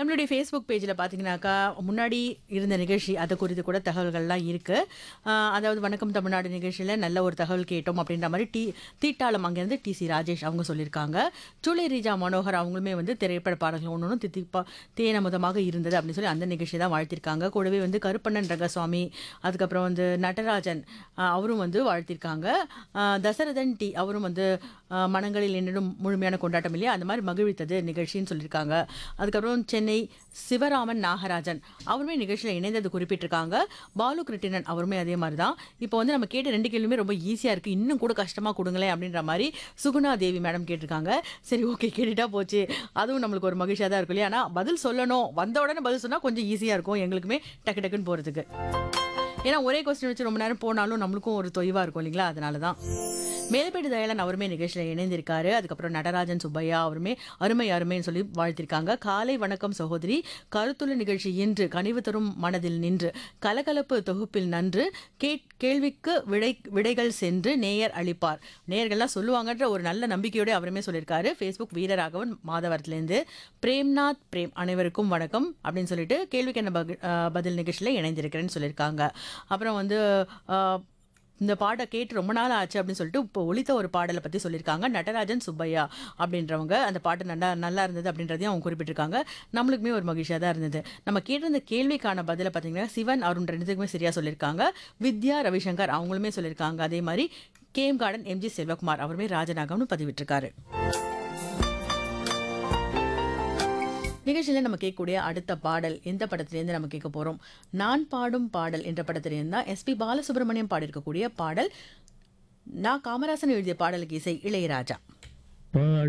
நம்மளுடைய ஃபேஸ்புக் பேஜில் பார்த்தீங்கன்னாக்கா முன்னாடி இருந்த நிகழ்ச்சி அதை குறித்து கூட தகவல்கள்லாம் இருக்குது அதாவது வணக்கம் தமிழ்நாடு நிகழ்ச்சியில் நல்ல ஒரு தகவல் கேட்டோம் அப்படின்ற மாதிரி டி தீட்டாளம் அங்கேருந்து டி சி ராஜேஷ் அவங்க சொல்லியிருக்காங்க சுளி ரீஜா மனோகர் அவங்களுமே வந்து திரைப்பட பாடல்கள் ஒன்று ஒன்று தித்திப்பா தேனமுதமாக இருந்தது அப்படின்னு சொல்லி அந்த நிகழ்ச்சி தான் வாழ்த்திருக்காங்க கூடவே வந்து கருப்பண்ணன் ரங்கசுவாமி அதுக்கப்புறம் வந்து நடராஜன் ஆஹ் அவரும் வந்து வாழ்த்திருக்காங்க ஆஹ் தசரதன் டி அவரும் வந்து ஆஹ் மனங்களில் என்னிடம் முழுமையான கொண்டாட்டம் இல்லையா அந்த மாதிரி மகிழ்வித்தது நிகழ்ச்சின்னு சொல்லியிருக்காங்க அதுக்கப்புறம் சென்னை சிவராமன் நாகராஜன் அவருமே நிகழ்ச்சியில் இணைந்தது குறிப்பிட்டிருக்காங்க பாலு கிருட்டிணன் அவருமே அதே மாதிரி தான் இப்போ வந்து நம்ம கேட்ட ரெண்டு கேள்வியுமே ரொம்ப ஈஸியாக இருக்குது இன்னும் கூட கஷ்டமாக கொடுங்களேன் அப்படின்ற மாதிரி சுகுணா தேவி மேடம் கேட்டிருக்காங்க சரி ஓகே கேட்டுட்டா போச்சு அதுவும் நம்மளுக்கு ஒரு மகிழ்ச்சியாக தான் இருக்கும் இல்லையா ஆனால் பதில் சொல்லணும் வந்த உடனே பதில் சொன்னால் கொஞ்சம் ஈஸியாக இருக்கும் எங்களுக்குமே டக்கு டக்குன்னு போகிறதுக்கு ஏன்னா ஒரே கொஸ்டின் வச்சு ரொம்ப நேரம் போனாலும் நம்மளுக்கும் ஒரு தொய்வாக இருக்கும் இல்லைங்களா அதனால தான் மேல்பேட்டு தயாளன் அவருமே நிகழ்ச்சியில் இணைந்திருக்காரு அதுக்கப்புறம் நடராஜன் சுப்பையா அவருமே அருமை அருமைன்னு சொல்லி வாழ்த்திருக்காங்க காலை வணக்கம் சகோதரி கருத்துள்ள நிகழ்ச்சி இன்று கனிவு தரும் மனதில் நின்று கலகலப்பு தொகுப்பில் நன்று கேட் கேள்விக்கு விடை விடைகள் சென்று நேயர் அளிப்பார் நேயர்கள்லாம் சொல்லுவாங்கன்ற ஒரு நல்ல நம்பிக்கையோட அவருமே சொல்லியிருக்காரு ஃபேஸ்புக் வீரராகவன் மாதவரத்துலேருந்து பிரேம்நாத் பிரேம் அனைவருக்கும் வணக்கம் அப்படின்னு சொல்லிட்டு கேள்விக்கு என்ன பகு- அஹ் பதில் நிகழ்ச்சியில் இணைந்திருக்கிறேன்னு சொல்லியிருக்காங்க அப்புறம் வந்து அஹ், இந்த பாட்டை கேட்டு ரொம்ப நாள் ஆச்சு அப்படின்னு சொல்லிட்டு இப்போ ஒலித்த ஒரு பாடலை பற்றி சொல்லியிருக்காங்க நடராஜன் சுப்பையா அப்படின்றவங்க அந்த பாட்டு நல்லா நல்லா இருந்தது அப்படின்றதையும் அவங்க குறிப்பிட்டிருக்காங்க நம்மளுக்குமே ஒரு மகிழ்ச்சியாக தான் இருந்தது நம்ம கேட்டிருந்த கேள்விக்கான பதிலை பார்த்தீங்கன்னா சிவன் அருண் ரெண்டுத்துக்குமே சரியாக சொல்லியிருக்காங்க வித்யா ரவிசங்கர் அவங்களுமே சொல்லியிருக்காங்க அதே மாதிரி கேம் கார்டன் எம்ஜி செல்வகுமார் அவருமே ராஜநாகம்னு பதிவிட்டிருக்காரு நிகழ்ச்சியில் நம்ம கேட்கக்கூடிய அடுத்த பாடல் எந்த படத்திலேருந்து நம்ம கேட்க போகிறோம் நான் பாடும் பாடல் என்ற படத்திலேருந்து தான் எஸ்பி பாலசுப்ரமணியம் பாடியிருக்கக்கூடிய பாடல் நான் காமராசன் எழுதிய பாடலுக்கு இசை இளையராஜா